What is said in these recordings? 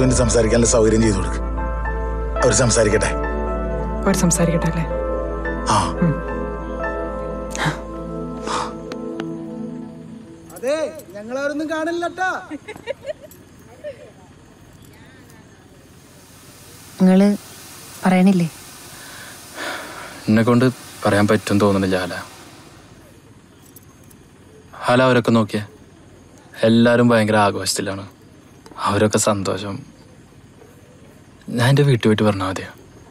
minute സംസാരിക്കാനുള്ള സൗകര്യം ചെയ്തു കൊടുക്ക് അവർ സംസാരിക്കട്ടെ അവർ സംസാരിക്കട്ടെ അല്ലേ ആ അതെ ഞങ്ങളാരൊന്നും കാണില്ലട്ടാ നിങ്ങള് പറയണില്ലേ എന്നെ കൊണ്ട് പറയാൻ പറ്റും തോന്നുന്നില്ല ഹാല ഹാല അവരൊക്കെ നോക്കിയേ എല്ലാവരും ഭയങ്കര ആഘോഷത്തിലാണ് അവരൊക്കെ സന്തോഷം ഞാൻ എൻ്റെ വീട്ടിൽ പോയിട്ട് പറഞ്ഞാൽ മതിയോ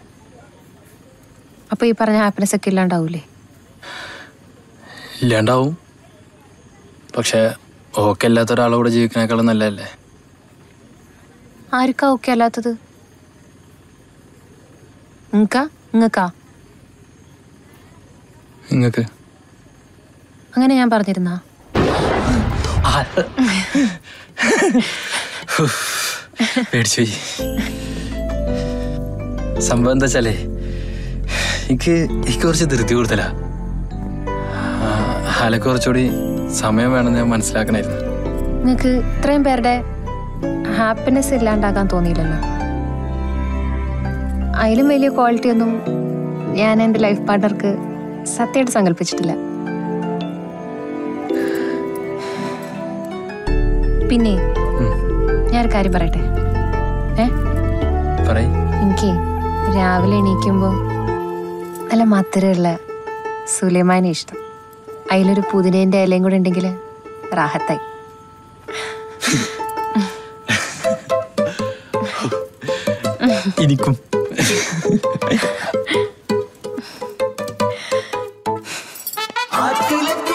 അപ്പൊ ഈ പറഞ്ഞ ഹാപ്പിനെസ് ഒക്കെ ഇല്ലാണ്ടാവൂലേ ഇല്ലാണ്ടാവും പക്ഷേ ഓക്കെ അല്ലാത്ത ഒരാളെ കൂടെ ജീവിക്കണേക്കാളും നല്ലതല്ലേ ആർക്കാ ഓക്കെ അല്ലാത്തത് നിങ്ങക്കാ നിങ്ങക്കാ നിങ്ങൾക്ക് അങ്ങനെ ഞാൻ പറഞ്ഞിരുന്നാ പേടിച്ചു പോയി സംഭവം എന്താ വെച്ചാലേ എനിക്ക് എനിക്ക് കുറച്ച് ധൃതി കൂടുതലാ ആ, ഹാലക്ക് കുറച്ചുകൂടി സമയം വേണമെന്ന് ഞാൻ മനസ്സിലാക്കണമായിരുന്നു നിങ്ങക്ക് ഇത്രയും പേരുടെ ഹാപ്പിനെസ് ഇല്ലാണ്ടാക്കാൻ തോന്നിയില്ലല്ലോ അതിലും വലിയ ക്വാളിറ്റി ഒന്നും ഞാൻ എൻ്റെ ലൈഫ് പാർട്ട്ണർക്ക് സത്യമായിട്ട് സങ്കല്പിച്ചിട്ടില്ല പിന്നെ ഞാനൊരു കാര്യം പറയട്ടെ ഏ പറയ് എനിക്ക് രാവിലെ എണീക്കുമ്പോൾ നല്ല മധുരമുള്ള സുലൈമാനെ ഇഷ്ടം അതിലൊരു പുതിനേൻ്റെ ഇലയും കൂടെ ഉണ്ടെങ്കിൽ റാഹത്തായി എനിക്കും ആറ്റിലെ